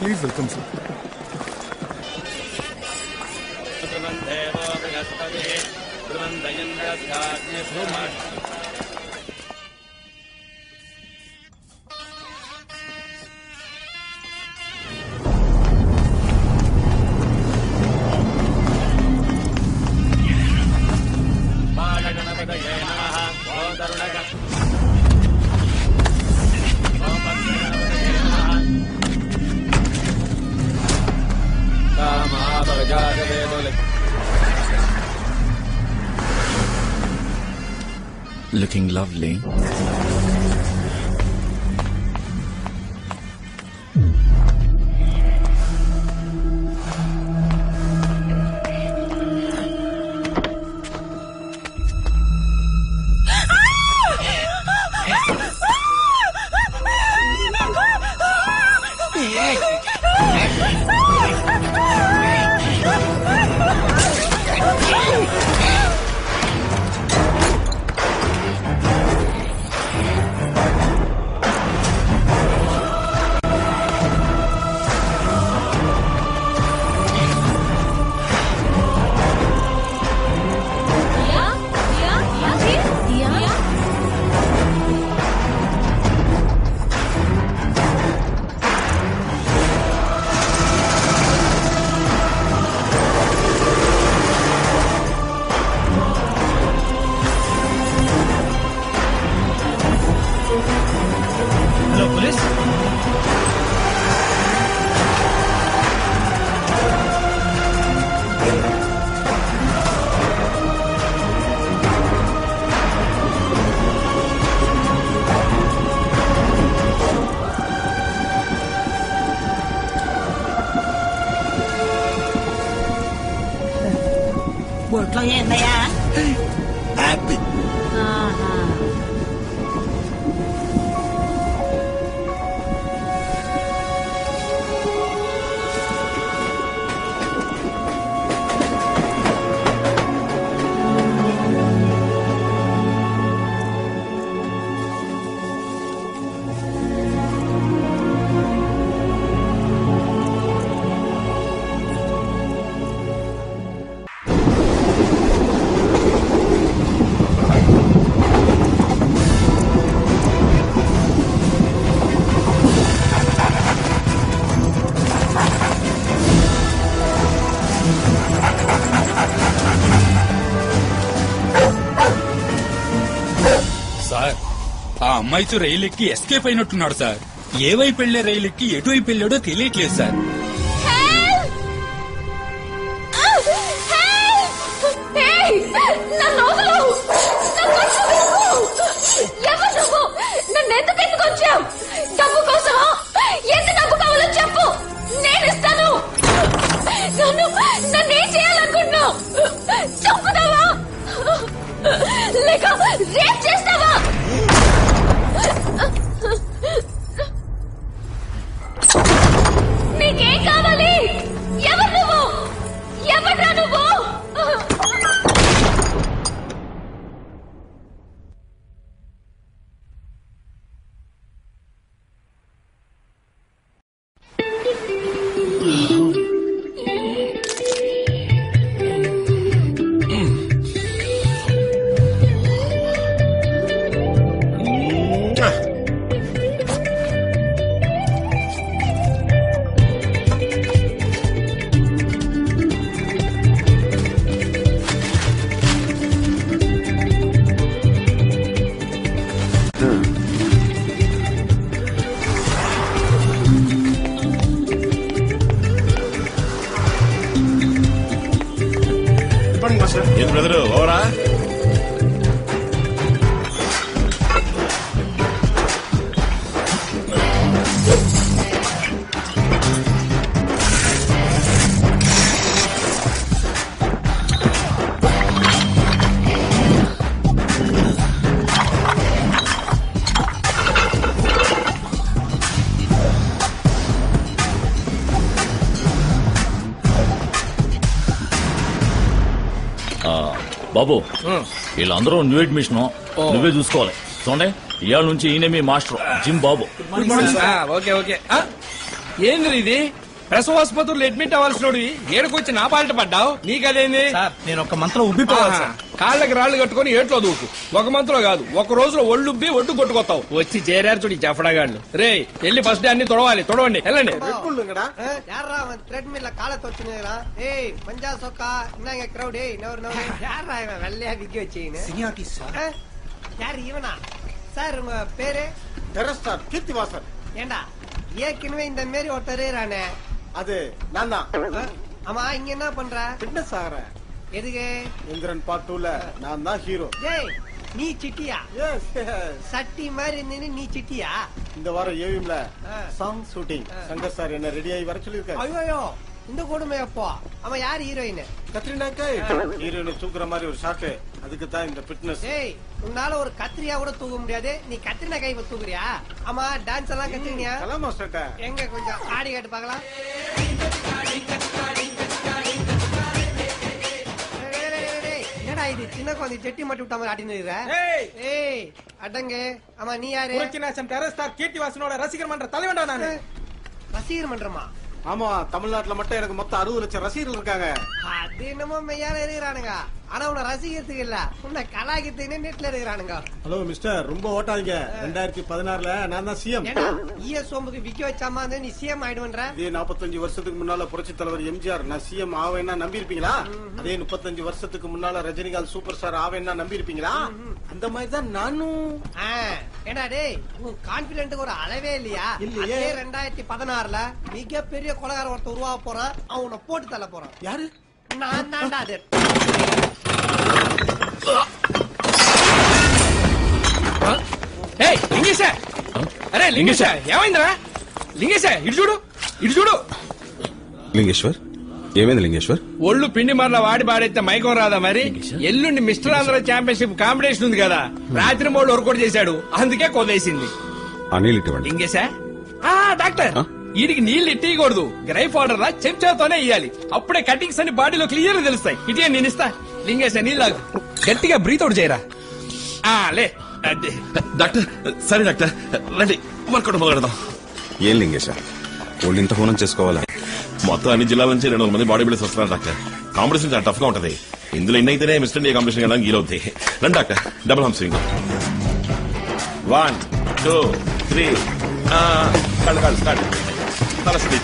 Please welcome sir Looking lovely. Hello police బొట్లో ఏందయ్యా apple ఆహా. సార్ ఆ అమ్మాయితో రైలు ఎక్కి ఎస్కేప్ అయినట్టున్నాడు సార్ ఏ వైపు వెళ్లే రైలు ఎక్కి ఎటువైపు వెళ్ళాడో తెలియట్లేదు సార్ నన్ను వదలు! నా కళ్ళు విప్పు! ఎవరు నువ్వు? నన్ను ఎందుకు ఎత్తుకొచ్చావు? డబ్బు కోసమా? ఎంత డబ్బు కావాలో చెప్పు నేను ఇస్తాను నన్ను నన్ను ఏం చేయాలనుకుంటున్నావు చంపుతావా లేక రేప్ చేస్తావా నీకేం కావాలి ఎవరు నువ్వు ఎవడ్రా నువ్వు ఏం బ్రదరు ఓవరా బాబు వీళ్ళందరూ న్యూ అడ్మిషన్ నువ్వే చూసుకోవాలి చూడండి ఇవాళ నుంచి ఈయన మీ మాస్టర్ జిమ్ బాబు ఓకే ఓకే ఏంది ఇది ప్రసవాసుపత్రులు అడ్మిట్ అవ్వాల్సినోడు ఏడుకొచ్చి నా పాలిట పడ్డావు నీకదేంది సార్ నేను ఒక మంత్రం ఉబ్బిపోవాలి ఆహా. సార్ కాళ్ళకి రాళ్ళు కట్టుకొని ఏట్లో దూకు ఒక మంత్లో కాదు ఒక రోజులో ఒళ్ళుబ్బి ఒడ్డు కొట్టుకొస్తావు వచ్చి చేరారు చూడు ఈ జఫడగాళ్ళు రే వెళ్ళి ఫస్ట్ డే అన్ని తొడవాలి తొడవండి వెళ్ళండి யாரா அவன் த்ரெட்மில்ல காலை தொச்சுனுங்களா ஏய் மஞ்சா சொக்கா என்னங்க கிரௌட் ஏய் நவர் நவர் யாரா இவன் வெள்ளையா விக்க வச்சீங்கன்னு సినియాటి సార్ ஆ? யார் இவனா சார் உங்க பேரு டெரஸ்டார் கீர்த்திவாசன் ஏண்டா ஏற்கனவே இந்த மாரி ஒருத்தர் இருக்கானே அது நான் தான் ஆ? ஆமா இங்க என்ன பண்ற ஃபிட்னஸ் ஆகிறேன் எதுக்கு இந்திரன் பார்ட் டூல நான் தான் ஹீரோ ஏய் நீ சிட்டியா எஸ் சட்டி மாதிரி இருந்தீன்னு நீ சிட்டியா இந்த வாரம் ஏவிஎம்ல ஆ. சாங் ஷூட்டிங் சங்கர் சார் என்ன ரெடி ஆகி வர சொல்லியிருக்காரு ஐயோ இந்த கொடுமை அப்போ அவன் யார் ஹீரோயின் கத்ரினா கை ஹீரோயினை தூக்குற மாதிரி ஒரு ஷாட்டு அதுக்கு தான் இந்த ஃபிட்னஸ் ஏய் உன்னால ஒரு கத்திரியா கூட தூக்க முடியாது நீ கத்திரினா கை தூக்குறியா ஆமா டான்ஸ் எல்லாம் கத்துக்கினியா கலா மாஸ்டர்ட்ட எங்க கொஞ்சம் ஆடி காட்டு பார்க்கலாம் டேய், டேய், டேய், டேய், என்னடா இது சின்ன குழந்தை செட்டி மட்டும் விட்ட மாதிரி ஆட்டின்னு இருக்கிற? ஏய் ஏய் அடங்கு ஆமா நீ யாரு புரட்சிநாசன் டெரஸ் ஸ்டார் கீர்த்திவாசனோட ரசிகர் மன்ற தலைவன்டா நானு ரசிகர் மன்றமா ஆமா தமிழ்நாட்டுல மட்டும் எனக்கு மொத்தம் அறுபது லட்சம் ரசிகர்கள் இருக்காங்க அது என்னமோ மெய்யால இருக்கிறானுங்க ஆனா உன்னை ரசிக்கிறதுக்கு இல்ல உன்னை கலாய்க்கிறதுக்குன்னு நெட்ல இருக்கிறானுங்க ஹலோ மிஸ்டர் ரொம்ப ஓட்டாதீங்க ரெண்டாயிரத்தி பதினாறுல நான் தான் சிஎம் ஏண்டா ஈய சோம்புக்கு விக்க வச்சாமா இருந்தா நீ சிஎம் ஆயிடுவன்ற இதே 45 வருஷத்துக்கு முன்னால புரட்சி தலைவர் எம்ஜிஆர் நான் சிஎம் ஆவேன்னா நம்பி இருப்பீங்களா அதே 35 வருஷத்துக்கு முன்னால ரஜினிகாந்த் சூப்பர் ஸ்டார் ஆவேன்னா நம்பி இருப்பீங்களா அந்த மாதிரி தான் நானும் ஆ, ஏண்டா டேய் உன் கான்பிடென்ட்டுக்கு ஒரு அளவே இல்லையா இல்லையே. அதே ரெண்டாயிரத்தி பதினாறுல மிகப்பெரிய கொலகார ஒருத்தர் உருவாக போறான் அவன் உன்னை போட்டு தள்ள போறான் யாரு நான் தான்டா அது ఏయ్ లింగేశ అరే లింగేశ ఏమైందిరా లింగేశ ఇటు చూడు ఇటు చూడు లింగేశ్వర్ ఏమైంది లింగేశ్వర్ ఒళ్ళు పిండి మరల వాడి పాడైతే మైకం రాదా మరి ఎల్లుండి మిస్టర్ ఆంధ్ర ఛాంపియన్షిప్ కాంపిటీషన్ ఉంది కదా రాత్రి మూడు వర్కౌట్ చేశాడు అందుకే కొదేసింది అనిల్ ఇటువంటి లింగేశా ఆ డాక్టర్ ఆ? వీడికి నీళ్లు ఇట్టియకూడదు గ్రైఫ్ ఆర్డర్ లా చెంచాతోనే ఇయ్యాలి అప్పుడే కటింగ్స్ అన్ని బాడీలో క్లియర్ గా తెలుస్తాయి ఇటే నేను ఇస్తా లింగేశా నీళ్ళు తాగు. గట్టిగా బ్రీత్ అవుట్ చేయరా ఆ లే అదే. డాక్టర్ సరే డాక్టర్ రండి వర్కౌట్ మొదలెడదాం ఏం లింగేశ వాళ్ళు ఇంత హోనం చేసుకోవాలా మొత్తం అన్ని జిల్లాల నుంచి రెండు వందల మంది బాడీ బిల్డర్స్ వస్తున్నారు డాక్టర్ కాంపిటీషన్ చాలా టఫ్ గా ఉంటది ఇందులో ఎన్ని అయితేనే మిస్టర్ ఇండియా కాంపిటీషన్ కదా గీలవుతాయి రండి doctor double hump swing one two three కళ్ళు కాళ్ళు స్టార్ట్ తల స్పీడ్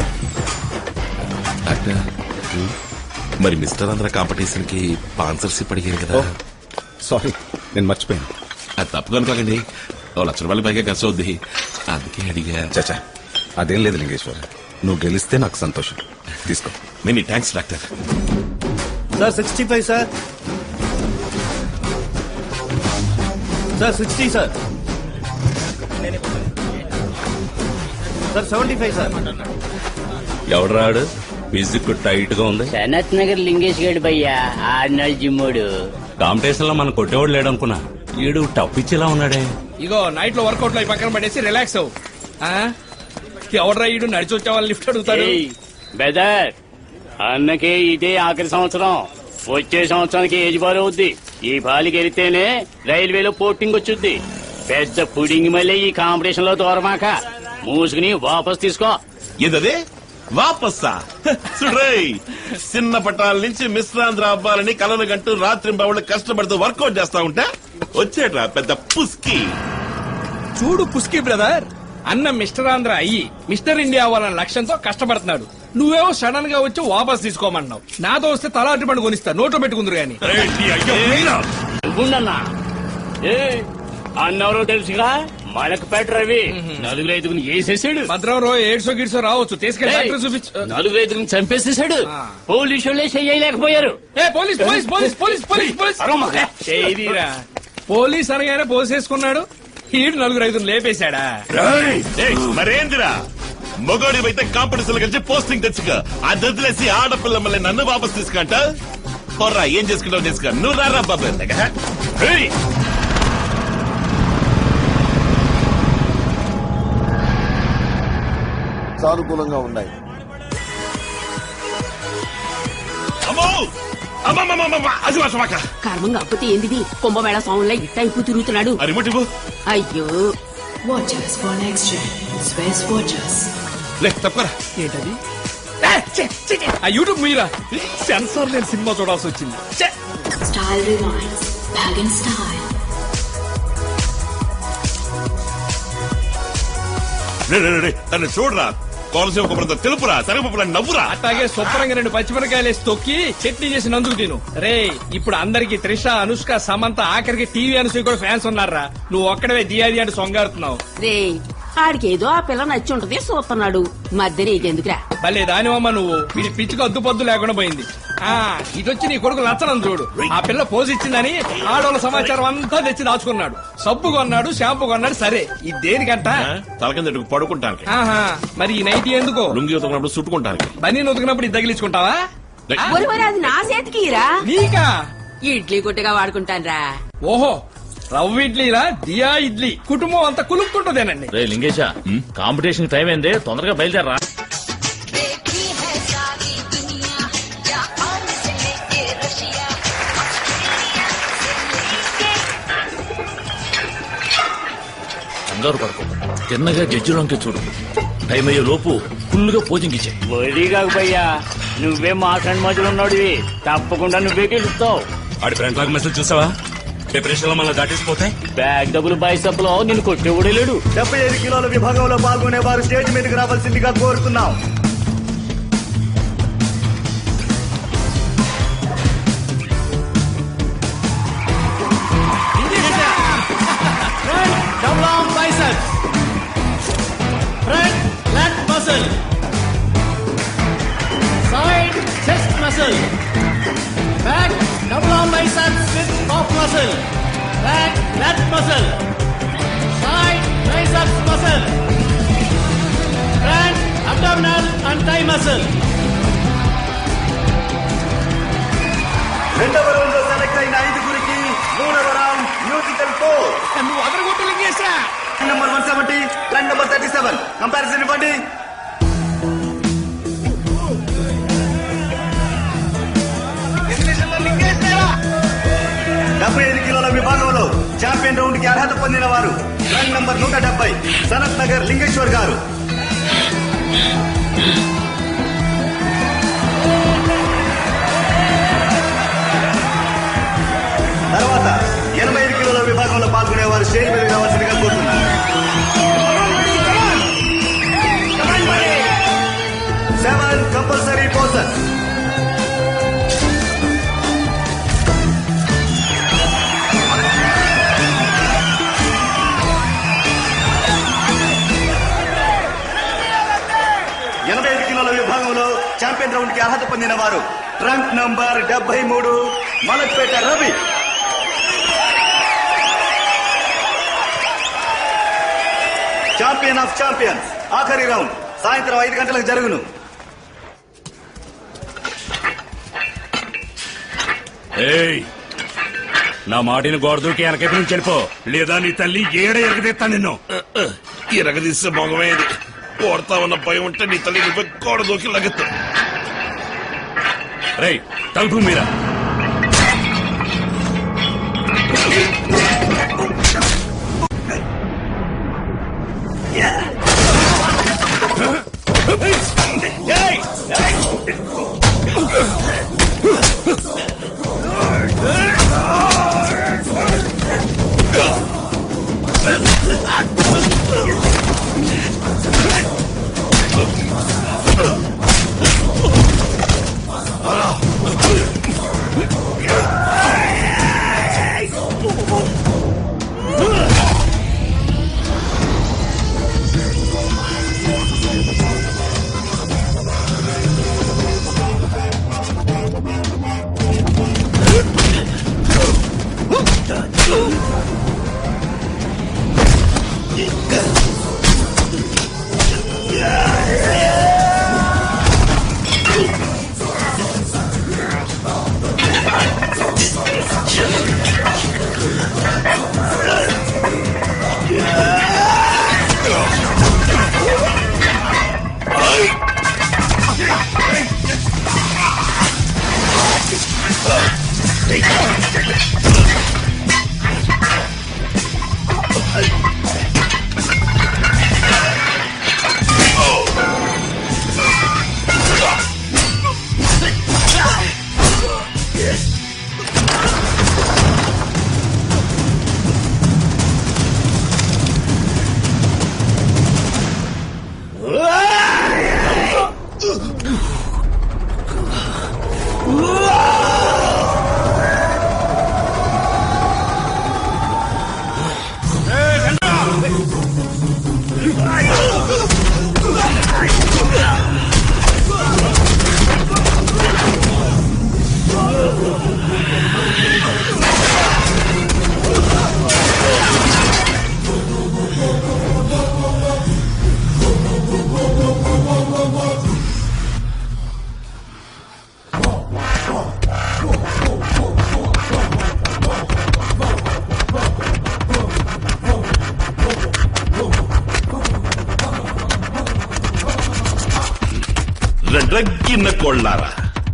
డాక్టర్ మరి మిస్టర్ ఆంధ్ర కాంపిటీషన్ కి స్పాన్సర్షిప్ అడిగారు కదా సారీ నేను మర్చిపోయాను అది తప్పుగా అనుకోకండి ఓ లక్ష రూపాయల పైగా ఖర్చు అవుద్ది అందుకే అడిగా చచ్చా అదేం లేదు లింగేశ్వర్ నువ్వు గెలిస్తే నాకు సంతోషం తీసుకో many thanks doctor sir sixty five sir sir sixty sir sir seventy five sir ఎవడు రాడు ఫిజిక్ టైట్ గా ఉంది సనత్ నగర్ లింగేష్ గడ్ భయ్యా ఆర్నల్ జిమ్మోడు కాంపిటీషన్ లో మనం కొట్టేవాడు లేడనుకున్నా ఈడు టప్ ఇచ్చేలా ఉన్నాడే ఇగో నైట్ లో వర్కౌట్ లో ఈ పక్కన పడేసి రిలాక్స్ అవ్వు ఆ? ఎవడ్రా ఈడు నడిచి వచ్చే వాళ్ళు లిఫ్ట్ అడుగుతాడు బెదర్ అన్నకే ఇదే ఆఖరి సంవత్సరం వచ్చే సంవత్సరానికి ఏజ్ బార్ అవుద్ది ఈ బాలికి వెళితేనే రైల్వేలో పోర్టింగ్ వచ్చుద్ది పెద్ద పుడింగ్ మళ్ళీ ఈ కాంపిటీషన్ లో దూరమాక మూసుకుని వాపస్ తీసుకో ఏదదే వాపస్సా చూడ్రేయ్ చిన్న పట్టాల నుంచి మిశ్రాంధ్ర అవ్వాలని కలలు గంటూ రాత్రి బావులు కష్టపడుతూ వర్కౌట్ చేస్తా ఉంటే వచ్చేట్రా పెద్ద పుస్కి చూడు పుస్కి బ్రదర్ అన్న మిస్టర్ ఆంధ్ర అయ్యి మిస్టర్ ఇండియా అవ్వాలన్న లక్ష్యంతో కష్టపడుతున్నాడు నువ్వేమో సడన్ గా వచ్చి వాపస్ తీసుకోమన్నావు నాతో వస్తే తల అటు పండు కొనిస్తా నోట్లో పెట్టుకుందరు గాని నువ్వుండన్నా ఏ అన్నవరో తెలుసుగా మలకపేట రవి నలుగురు ఐదుగురిని వేసేసాడు భద్రం ఏడ్సో గిడ్సో రావచ్చు తీసుకెళ్ళి ఏయ్, డాక్టర్ చూపించు నలుగురు ఐదుగురిని చంపేసేసాడు ఆ. పోలీసు వాళ్ళే చెయ్యలేకపోయారు ఏ police police police police police police అరవమాక. చేయదీరా పోలీస్ అనగానే పోసేసుకున్నాడు ఈడు నలుగురు ఐదుగురు లేపేశాడా ఏయ్, మరేందిరా మొగోడి అయితే కాంపిటీషన్ కలిసి పోస్టింగ్ తెచ్చుకో అది వదిలేసి ఆడపిల్ల మళ్ళీ నన్ను వాపస్ తీసుకుంట పోర్రా ఏం చేసుకుంటావు చేసుకో నువ్వు రారా బాబు ఏయ్, సానుకూలంగా ఉన్నాయి అమ్మో అమ్మమ్మమ్మమ్మ అది వర్షమాక కర్మం కాకపోతే ఏందిది కుంభమేళ స్వాములా ఇట్ట అయిపో తిరుగుతున్నాడు అది ముట్టిపో అయ్యో Watches for next gen. Swiss watches. లే తప్పరా ఏంటది ఏ, ఛే, ఛే, ఛే. ఆ యూట్యూబ్ మీరా సెన్సార్ లేని సినిమా చూడాల్సి వచ్చింది ఛే. Style Rewind. Bag in style. రే, రే, రే, రే, దాన్ని చూడరా కోనసీమ కొబ్బరితో తెలుపురా తరగపురా నవ్వురా అట్లాగే శుభ్రంగా రెండు పచ్చిమిరకాయలు వేసి తొక్కి చట్నీ చేసి నందుకు తిను రే ఇప్పుడు అందరికి త్రిష అనుష్క సమంత ఆఖరికి టీవీ అనుసూయ కూడా ఫ్యాన్స్ ఉన్నారా నువ్వు ఒక్కడవే దియాది అంటే సొంగారుతున్నావు రే ఆడికి ఏదో ఆ పిల్ల నచ్చి ఉంటది చూస్తున్నాడు మధ్య నీకెందుకురా భలే దానివమ్మ నువ్వు వీడి పిచ్చికి అద్దు పొద్దు లేకుండా పోయింది ఆ ఇటొచ్చి నీ కొడుకు నచ్చనం చూడు ఆ పిల్ల పోజ్ ఇచ్చిందని ఆడోళ్ళ సమాచారం అంతా తెచ్చి దాచుకున్నాడు సబ్బు కొన్నాడు షాంపూ కొన్నాడు సరే ఇది దేనికంట ఆ, తల కింద ఇటుకు పడుకుంటానికి ఆహా మరి ఈ నైట్ ఎందుకో లుంగి ఉతకినప్పుడు చుట్టుకుంటానికి బనీ ఉతికినప్పుడు ఇది తగిలించుకుంటావా లే. ఒరి ఒరి అది నా చేతికి ఇరా నీకా ఇడ్లీ కొట్టుగా వాడుకుంటానురా ఓహో రవ్వ ఇడ్లీరా దియా ఇడ్లీ కుటుంబం అంతా కులుక్కుంటుందేనండి రే లింగేశ కాంపిటీషన్ టైం ఏంది తొందరగా బయలుదేరరా కంగారు పడుకో తిన్నగా జడ్జిలోకి చూడు టైం అయ్యే లోపు ఫుల్ గా పోజింగ్ ఇచ్చే వరి కాకపోయ్యా నువ్వే మాట్లాడి మధ్యలో ఉన్నాడువి తప్పకుండా నువ్వే గెలుస్తావు ఆడి ఫ్రంట్ లాగ్ మెసేజ్ చూసావా ప్రిపరేషన్ లో మళ్ళీ దాటేసిపోతే బ్యాగ్ డబ్బులు బైసప్లో నిన్ను కొట్టేవాడే లేడు డెబ్బై ఐదు కిలోల విభాగంలో పాల్గొనే వారు స్టేజ్ మీదకి రావాల్సిందిగా కోరుతున్నాం Double arm biceps. Front lat muscle. Side chest muscle. Back double arm biceps with off muscle. Back lat muscle. Side triceps muscle. Front abdominal and thigh muscle. రెండవ రౌండ్ లో సెలెక్ట్ అయిన ఐదుగురికి మూడవ రౌండ్ మ్యూజికల్ ఫోర్ నువ్వు అదరగొట్టు లింగేశా number one seventy track number thirty seven comparison ఇవ్వండి డెబ్బై ఐదు కిలోల విభాగంలో ఛాంపియన్ రౌండ్ కి అర్హత పొందిన వారు ట్రాక్ నంబర్ నూట డెబ్బై సనత్ నగర్ లింగేశ్వర్ గారు తర్వాత ఎనభై ఐదు కిలోల విభాగంలో పాల్గొనే వారు స్టేజ్ మీద రావాల్సిందిగా కోరుతున్నారు సెవెన్ కంపల్సరీ పోసర్ ఎనభై ఐదు కిలోల విభాగంలో ఛాంపియన్ రౌండ్ కి అర్హత పొందిన వారు ట్రంక్ నంబర్ డెబ్బై మూడు Malakpet Ravi champion of champions ఆఖరి రౌండ్ సాయంత్రం ఐదు గంటలకు జరుగును ఏయ్ నా మాటిని గోడ దూకి వెనకైపు నుంచి వెళ్ళిపో లేదా నీ తల్లి ఏడ ఎరగదీస్తా నిన్ను ఈ రగదీసే మొగమే ఇది కోడతా ఉన్న భయం ఉంటే నీ తల్లి నువ్వే కోడ దూకి లగెత్తు రేయ్ తలుపు మీరా రగ్గిన్న కోళ్ళారా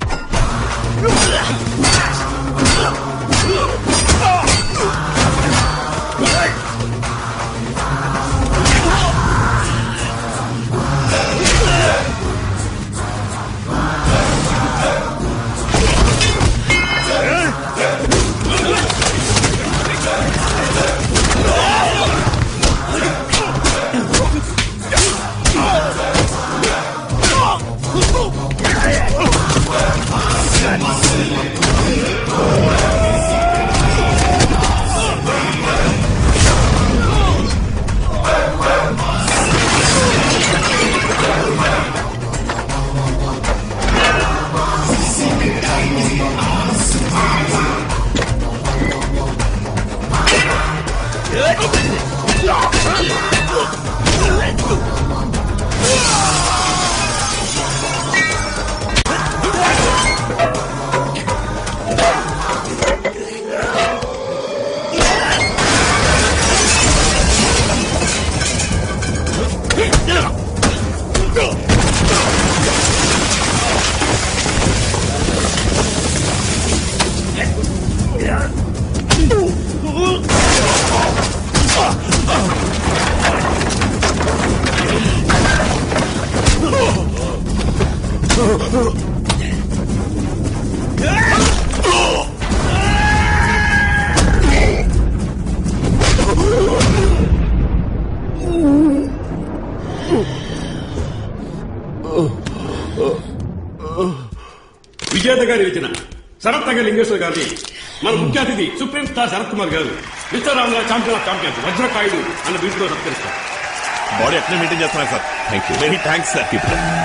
విజేత గారి రచన శరత్ నగర్ లింగేశ్వర గారి మన ముఖ్య అతిథి సుప్రీం స్టార్ శరత్ కుమార్ గారు మిస్టర్ రామ్ గారు ఛాంపియన్ ఆఫ్ ఛాంపియన్స్ వజ్రకాయుడు అన్న వీటిలో సత్కరిస్తారు బాడీ ఎట్లా మెయింటైన్ చేస్తున్నారు sir thank you very thanks sir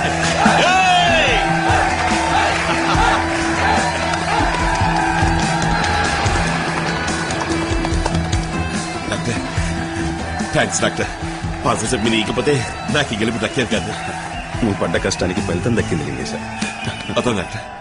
doctor thanks doctor positive మీరు ఇకపోతే నాకు ఈ గెలుపు దక్కేది కాదు నువ్వు పడ్డ కష్టానికి ఫలితం దక్కింది లింగేశ అతను డాక్టర్